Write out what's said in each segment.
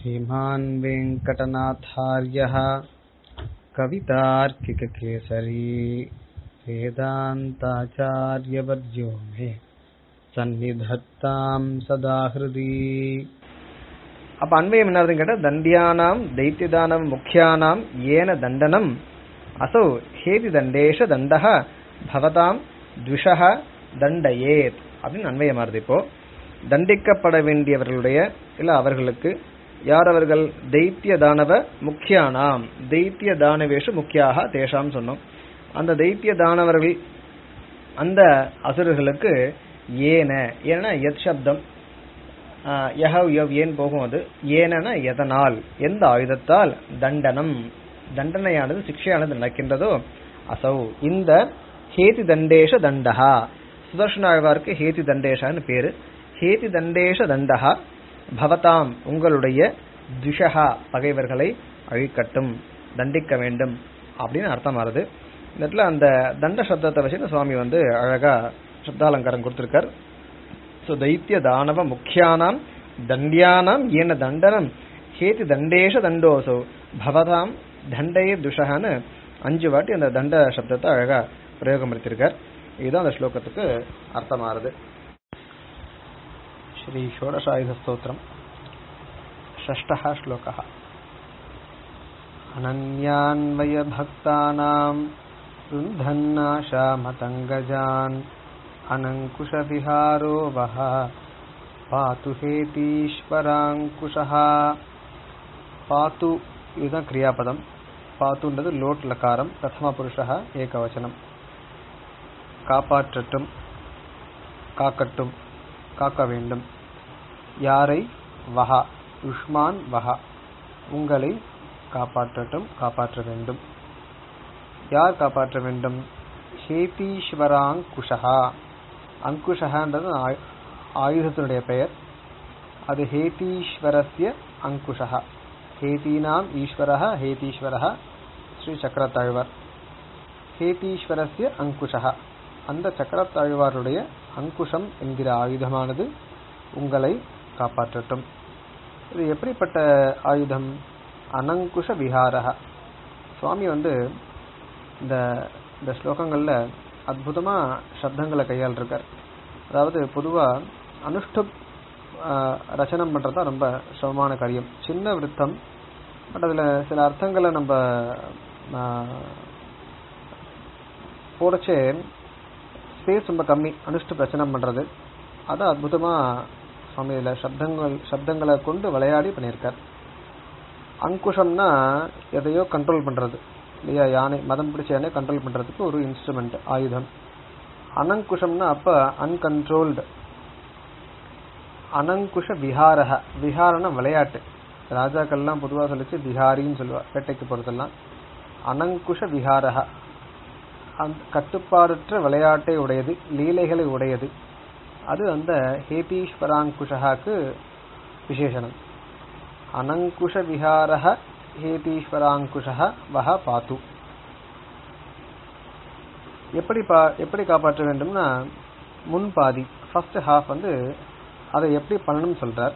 श्रीमान् वेङ्कटनाथार्यः कवितार्किककेसरी वेदान्ताचार्यवर्यो मे சந்நிதத்தாம் சதா ஹிருதி அப்ப அன்வயம் என்ன கேட்டா தண்டியானாம் தைத்தியதானம் முக்கியானாம் ஏன தண்டனம் அசௌ ஹேதி தண்டேஷ தண்டக பவதாம் த்விஷக தண்டயேத் அப்படின்னு அன்வயம் வருது இப்போ தண்டிக்கப்பட வேண்டியவர்களுடைய இல்ல அவர்களுக்கு யார் அவர்கள் தைத்திய தானவ முக்கியானாம் தைத்திய தானவேஷு முக்கியாக தேஷாம் சொன்னோம் அந்த தைத்திய தானவர்கள் அந்த அசுரர்களுக்கு ஏன ஏன்னா எத் சப்தம் யஹவ் யவ் ஏன் போகும் அது ஏனென எதனால் எந்த ஆயுதத்தால் தண்டனம் தண்டனையானது சிக்ஷையானது நடக்கின்றதோ அசௌ இந்த ஹேதி தண்டேஷ தண்டஹா சுதர்ஷனாழ்வாருக்கு ஹேதி தண்டேஷான்னு பேரு ஹேதி தண்டேஷ தண்டஹா பவதாம் உங்களுடைய துஷகா பகைவர்களை அழிக்கட்டும் தண்டிக்க வேண்டும் அப்படின்னு அர்த்தம் ஆறுது இந்த இடத்துல அந்த தண்ட சப்தத்தை வச்சு சுவாமி வந்து அழகா சப்தாலங்காரம் கொடுத்திருக்கார் ஸோ தைத்திய தானவ முக்கியானாம் தண்டியானாம் ஏன தண்டனம் ஹேதி தண்டேஷ தண்டோசோ பவதாம் தண்டையே துஷகான்னு அஞ்சு வாட்டி அந்த தண்ட சப்தத்தை அழகா பிரயோகம் படுத்திருக்கார் இதுதான் அந்த ஸ்லோகத்துக்கு அர்த்தமாறுது ஸ்ரீ ஷோடசாயுத ஸ்தோத்திரம் षष्ठः श्लोकः अनन्यान्वयभक्तानाम् रुन्धन्नाशामतङ्गजान् अनङ्कुशविहारो वः पातु हेतीश्वराङ्कुशः பாத்து இதுதான் கிரியாபதம் பாத்துன்றது லோட் லகாரம் பிரதம புருஷः ஏகவச்சனம் காப்பாற்றட்டும் காக்கட்டும் காக்க வேண்டும் யாரை வஹா உஷ்மான் வஹா உங்களை காப்பாற்றட்டும் காப்பாற்ற வேண்டும் யார் காப்பாற்ற வேண்டும் ஹேதீஸ்வராங்குஷா அங்குஷகான்றது ஆயுதத்தினுடைய பெயர் அது ஹேதீஸ்வரஸ்ய அங்குஷா ஹேதீனாம் ஈஸ்வரः ஹேதீஸ்வரः ஸ்ரீ சக்கரத்தாழ்வார் ஹேதீஸ்வரஸ்ய அங்குஷா அந்த சக்கரத்தாழ்வாருடைய அங்குஷம் என்கிற ஆயுதமானது உங்களை காப்பாற்றட்டும் இது எப்படிப்பட்ட ஆயுதம் அனங்குஷ விஹாரக சுவாமி வந்து இந்த இந்த ஸ்லோகங்கள்ல அற்புதமா சப்தங்களை கையாளிருக்கார் அதாவது பொதுவா அனுஷ்டு ரச்சனம் பண்றதா ரொம்ப சிரமமான காரியம் சின்ன விருத்தம் பட் அதுல சில அர்த்தங்களை நம்ம போடச்சே ஸ்பேஸ் ரொம்ப கம்மி அனுஷ்டு ரச்சனம் பண்றது அதை அற்புதமா சுவாமி இதுல சப்தங்கள் சப்தங்களை கொண்டு விளையாடி பண்ணியிருக்கார் அங்குஷம்னா எதையோ கண்ட்ரோல் பண்றது இல்லையா யானை மதம் பிடிச்ச யானை கண்ட்ரோல் பண்றதுக்கு ஒரு இன்ஸ்ட்ருமெண்ட் ஆயுதம் அனங்குஷம்னா அப்ப அன்கன்ட்ரோல்டு அனங்குஷ விஹாரக விஹாரன விளையாட்டு ராஜாக்கள்லாம் பொதுவாக சொல்லிச்சு விஹாரின்னு சொல்லுவா வேட்டைக்கு போறதெல்லாம் அனங்குஷ விஹாரக அந்த கட்டுப்பாடற்ற விளையாட்டை உடையது லீலைகளை உடையது அது அந்த ஹேதீஸ்வராங்குஷாக்கு விசேஷனம் அனங்குஷ விஹாரக ஹேதீஸ்வராங்குஷா வஹ பாத்து எப்படி பா எப்படி காப்பாற்ற வேண்டும்னா முன் பாதி ஃபர்ஸ்ட் ஹாஃப் வந்து அதை எப்படி பண்ணணும் சொல்றார்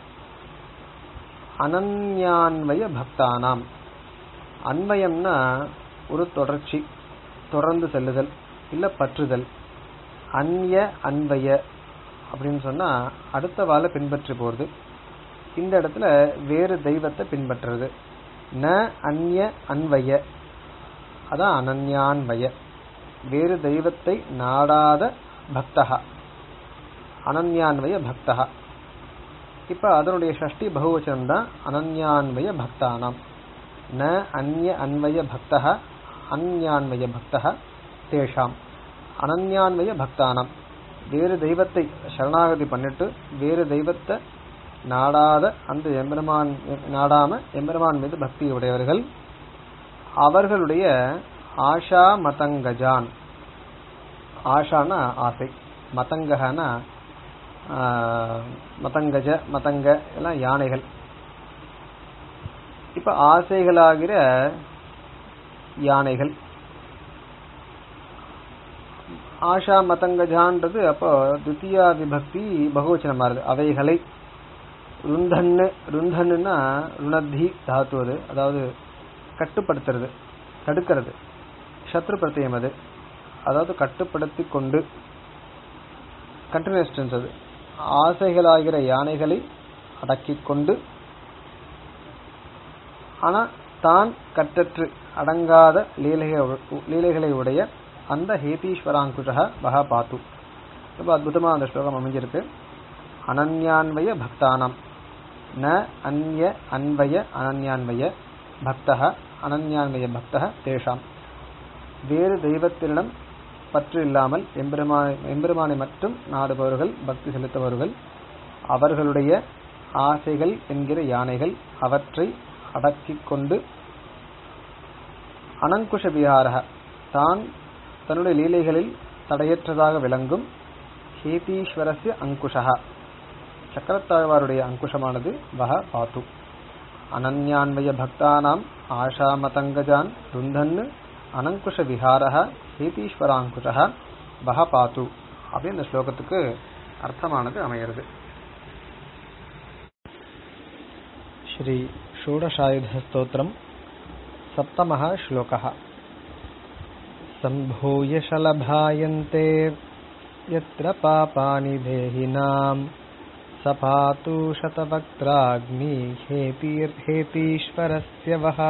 அனன்யான்வய பக்தானாம் அன்வயம்னா ஒரு தொடர்ச்சி தொடர்ந்து செல்லுதல் இல்ல பற்றுதல் அந்ய அன்வய அப்படின்னு சொன்னா அடுத்த வாழ பின்பற்றி போறது இந்த இடத்துல வேறு தெய்வத்தை பின்பற்றுறது ந அந்ய அன்வய அதான் அனன்யான்வய வேறு தெய்வத்தை நாடாத பக்தகா அனன்யான்வய பக்தகா இப்ப அதனுடைய ஷஷ்டி பகுவச்சனம் தான் அனன்யான்வய பக்தானாம் ந அந்ய அன்வய பக்தக அந்யான்வய பக்தக தேஷாம் அனன்யான்வய பக்தானாம் வேறு தெய்வத்தை சரணாகதி பண்ணிட்டு வேறு தெய்வத்தை நாடாத அந்த எம்பெருமான் நாடாம எம்பெருமான் மீது பக்தி உடையவர்கள் அவர்களுடைய ஆஷா மதங்கஜான் ஆஷானா ஆசை மதங்கனா மதங்கஜ மதங்க எல்லாம் யானைகள் இப்ப ஆசைகளாகிற யானைகள் ஆஷா மதங்கஜான்றது அப்போ துத்தியா விபக்தி பகுவச்சனமா இருக்கு அவைகளை ருந்தன்னு ருந்தன்னுனா ருணத்தி தாத்து அது அதாவது கட்டுப்படுத்துறது தடுக்கிறது சத்ரு பிரத்தியம் அது அதாவது கட்டுப்படுத்தி கொண்டு கண்டினியூஸ் டென்ஸ் அது ஆசைகளாகிற யானைகளை அடக்கிக் கொண்டு ஆனா தான் கட்டற்று அடங்காத லீலைக- லீலைகளை உடைய அந்த ஹேதீஸ்வராங்குஷக பக பாத்து ரொம்ப அற்புதமா அந்த ஸ்லோகம் அமைஞ்சிருக்கு அனன்யான்வய பக்தானாம் ந அந்ய அன்வய அனன்யான்வய பக்தக அனன்யான்வய பக்தக தேஷாம் வேறு தெய்வத்தினிடம் பற்று இல்லாமல் எம்பெருமானை எம்பெருமானை மட்டும் நாடுபவர்கள் பக்தி செலுத்துபவர்கள் அவர்களுடைய ஆசைகள் என்கிற யானைகள் அவற்றை அடக்கிக் கொண்டு அனங்குஷ விஹாரக தான் தன்னுடைய லீலைகளில் தடையற்றதாக விளங்கும் ஹேதீஸ்வரஸ்ய அங்குஷா சக்கரத்தாழ்வாருடைய அங்குஷமானது வஹ பாத்து அனன்யான்வய பக்தானாம் ஆஷாமதங்கஜான் ருந்தன் அனங்குஷ விஹாரக ஹேதீஸ்வராங்குஷா வஹ பாத்து அப்படின்னு இந்த ஸ்லோகத்துக்கு அர்த்தமானது அமையிறது श्री षोडशायुधस्तोत्रम् सप्तमः श्लोकः सम्भूय शलभायन्ते यत्र पापानि देहिनाम् स पातु शतवक्त्राग्नि हेतीर्- हेतीश्वरस्य वः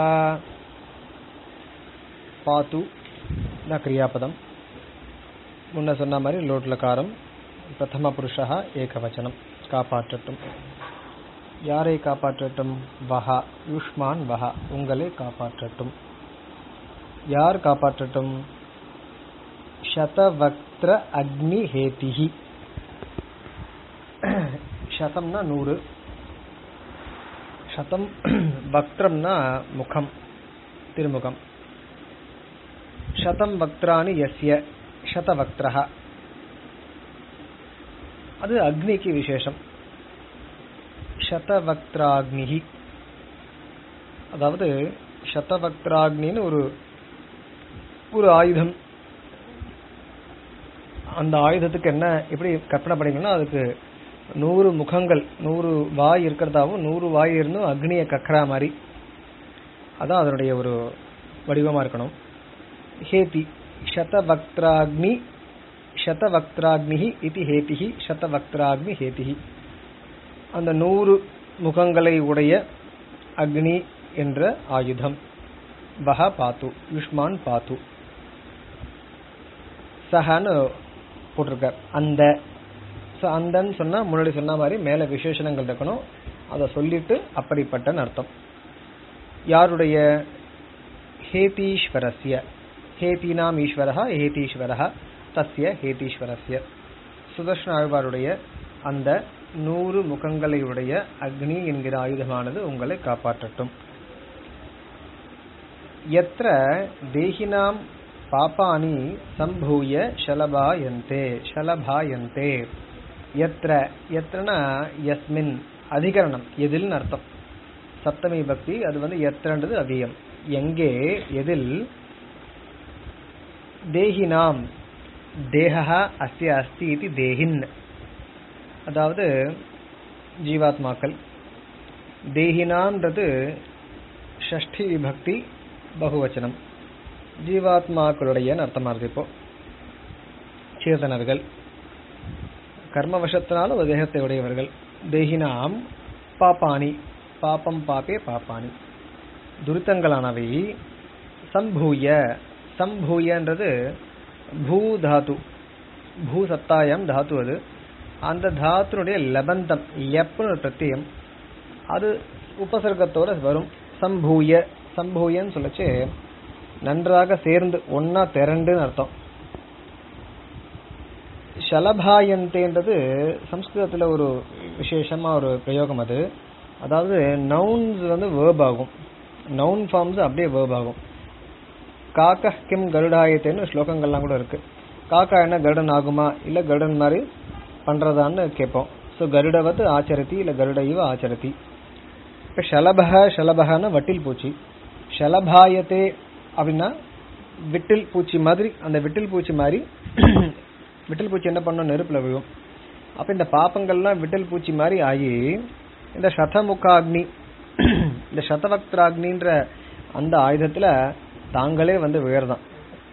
பாத்து தான் கிரியாபதம் முன்ன சொன்ன மாதிரி லோட்லகாரம் பிரதம புருஷா ஏகவச்சனம் காப்பாற்றட்டும் யாரை காப்பாற்றட்டும் வஹா யுஷ்மான் வஹா உங்களை காப்பாற்றட்டும் யார் காப்பாற்றட்டும் சதவக்திர அக்னி ஹேதிஹி சதம்னா நூறு சதம் வக்திரம்னா முகம் திருமுகம் சதம் வக்திராணி எஸ்ய சதவக்திரஹ அது அக்னிக்கு விசேஷம் சதவக்திராக்னிஹி அதாவது சதவக்திராக்னின்னு ஒரு ஒரு ஆயுதம் அந்த ஆயுதத்துக்கு என்ன எப்படி கற்பனை பண்ணிக்கணும்னா அதுக்கு நூறு முகங்கள் நூறு வாய் இருக்கிறதாவும் நூறு வாய் இருந்தும் அக்னியை கக்கறா மாதிரி அதான் அதனுடைய ஒரு வடிவமா இருக்கணும் ஹேதி சதவக்திராக்னி சதவக்திராக்னிஹி இது ஹேதிஹி சதவக்திராக்னி ஹேதிஹி அந்த நூறு முகங்களை உடைய அக்னி என்ற ஆயுதம் வஹ பாத்து யுஷ்மான் பாத்து சஹன்னு போட்டிருக்கார் அந்த ஸோ அந்தன்னு சொன்னா முன்னாடி சொன்ன மாதிரி மேல விசேஷணங்கள் இருக்கணும் அதை சொல்லிட்டு அப்படிப்பட்டன்னு அர்த்தம் யாருடைய ஹேதீஸ்வரஸ்ய ஹேதீனாம் ஈஸ்வரஹ ஹேதீஸ்வரஹ தஸ்ய ஹேதீஸ்வரஸ்ய சுதர்ஷன ஆழ்வாருடைய அந்த நூறு முகங்களை உடைய அக்னி என்கிற ஆயுதமானது உங்களை காப்பாற்றட்டும் எத்திர தேகினாம் பாப்பானி சம்பூய ஷலபாயந்தே ஷலபாயந்தே எத்திர எத்திரனா யஸ்மின் அதிகரணம் எதில்னு அர்த்தம் சப்தமி பக்தி அது வந்து எத்திரன்றது அதிகம் எங்கே எதில் தேகினாம் தேகா அஸ்ய அஸ்தி இது தேகின் அதாவது ஜீவாத்மாக்கள் தேகினான்றது ஷஷ்டி விபக்தி பகுவச்சனம் ஜீவாத்மாக்களுடைய அர்த்தமா இருக்கு இப்போ சேதனர்கள் கர்மவசத்தினால ஒரு தேகத்தை உடையவர்கள் தேகினாம் பாப்பானி பாப்பம் பாப்பே பாப்பானி துரித்தங்களானவை சம்பூய சம்பூயன்றது பூ தாது பூ சத்தாயம் தாத்து அது அந்த தாத்துனுடைய லபந்தம் எப்புன்னு ஒரு பிரத்தியம் அது உபசர்க்கத்தோட வரும் சம்பூய சம்பூயன்னு சொல்லச்சு நன்றாக சேர்ந்து ஒன்னா திரண்டுன்னு அர்த்தம் ஷலபாயந்தேன்றது சம்ஸ்கிருதத்துல ஒரு விசேஷமா ஒரு பிரயோகம் அது அதாவது நவுன்ஸ் வந்து வேர்ப் ஆகும் நவுன் ஃபார்ம்ஸ் அப்படியே வேர்ப் ஆகும் காக்க கிம் கருடாயத்தேன்னு ஸ்லோகங்கள்லாம் கூட இருக்கு காக்கா என்ன கருடன் ஆகுமா இல்ல கருடன் மாதிரி பண்றதான்னு கேட்போம் ஸோ கருடவத் ஆச்சரதி இல்ல கருட இவ ஆச்சரதி இப்ப ஷலபக ஷலபகன்னா வட்டில் பூச்சி ஷலபாயத்தே அப்படின்னா விட்டில் பூச்சி மாதிரி அந்த விட்டில் பூச்சி மாதிரி விட்டில் பூச்சி என்ன பண்ணும் நெருப்புல விழும் அப்ப இந்த பாப்பங்கள்லாம் விட்டில் பூச்சி மாதிரி ஆகி இந்த சதமுகாக்னி இந்த சதவக்திராக்னின்ற அந்த ஆயுதத்துல தாங்களே வந்து விழறதான்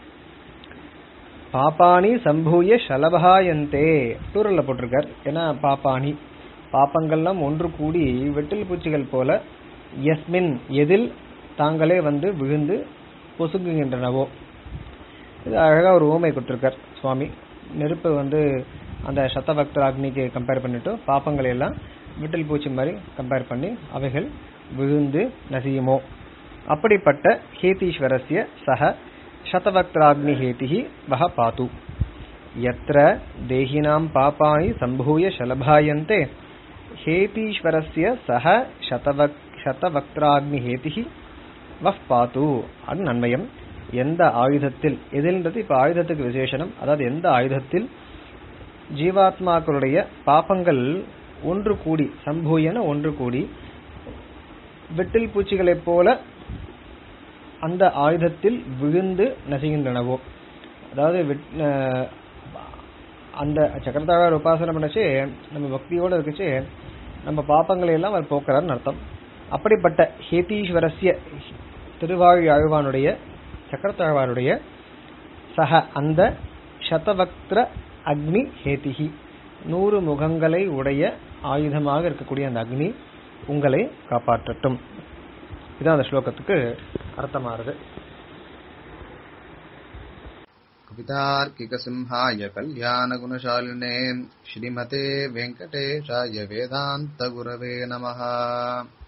பாப்பாணி சம்பூய சலபகாயந்தே டூரல்ல போட்டிருக்கார் ஏன்னா பாப்பாணி பாப்பங்கள்லாம் ஒன்று கூடி வெட்டில் பூச்சிகள் போல எஸ்மின் எதில் தாங்களே வந்து விழுந்து பொசுங்குகின்றனவோ இது அழகா ஒரு ஊமை கொடுத்திருக்கார் சுவாமி நெருப்பு வந்து அந்த சத்தபக்தராக்னிக்கு கம்பேர் பண்ணிட்டு பாப்பங்களை எல்லாம் விட்டில் பூச்சி மாதிரி கம்பேர் பண்ணி அவைகள் விழுந்து நசியுமோ அப்படிப்பட்ட ஹேதீஸ்வரஸ்ய சக சதவக்திராக்னி ஹேதிஹி வஹ பாத்து யத்ர தேஹினாம் பாபாணி சம்பூய சலபாயந்தே ஹேதீஸ்வரஸ்ய சக சதவக் சதவக்திராக்னி ஹேதிஹி வஃப் பாத்து அது நன்மயம் எந்த ஆயுதத்தில் எதில்ன்றது இப்ப ஆயுதத்துக்கு விசேஷனம் அதாவது எந்த ஆயுதத்தில் ஜீவாத்மாக்களுடைய பாப்பங்கள் ஒன்று கூடி சம்பூயன ஒன்று கூடி வெட்டில் பூச்சிகளைப் போல அந்த ஆயுதத்தில் விழுந்து நசுகின்றனவோ அதாவது வெட்- அஹ் அந்த சக்கரத்தாழ்வார் உபாசனை பண்ணச்சு நம்ம பக்தியோட இருக்குச்சு நம்ம பாப்பங்களை எல்லாம் அவர் போக்குறாருன்னு அர்த்தம் அப்படிப்பட்ட ஹேதீஸ்வரஸ்ய திருவாழி ஆழ்வானுடைய சக்கரத்தாழ்வாருடைய சக அந்த சதவக்திர அக்னி ஹேதிஹி நூறு முகங்களை உடைய ஆயுதமாக இருக்கக்கூடிய அந்த அக்னி உங்களை காப்பாற்றட்டும் இதான் அந்த ஸ்லோகத்துக்கு அர்த்தமாறுது कवितार्किकसिंहाय कल्याणगुणशालिने श्रीमते वेङ्कटेशाय वेदान्तगुरवे नमः